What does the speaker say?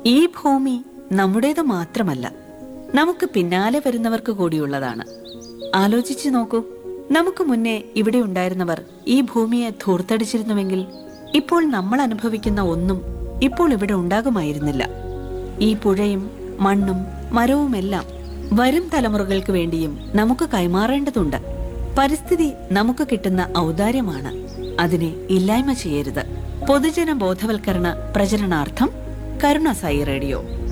ഈ ഭൂമി നമ്മുടേത് മാത്രമല്ല നമുക്ക് പിന്നാലെ വരുന്നവർക്ക് കൂടിയുള്ളതാണ് ആലോചിച്ചു നോക്കൂ നമുക്ക് മുന്നേ ഇവിടെ ഉണ്ടായിരുന്നവർ ഈ ഭൂമിയെ ധൂർത്തടിച്ചിരുന്നുവെങ്കിൽ ഇപ്പോൾ നമ്മൾ അനുഭവിക്കുന്ന ഒന്നും ഇപ്പോൾ ഇവിടെ ഉണ്ടാകുമായിരുന്നില്ല ഈ പുഴയും മണ്ണും മരവുമെല്ലാം വരും തലമുറകൾക്ക് വേണ്ടിയും നമുക്ക് കൈമാറേണ്ടതുണ്ട് പരിസ്ഥിതി നമുക്ക് കിട്ടുന്ന ഔദാര്യമാണ് അതിനെ ഇല്ലായ്മ ചെയ്യരുത് പൊതുജന ബോധവൽക്കരണ പ്രചരണാർത്ഥം കരുണ സായി റേഡിയോ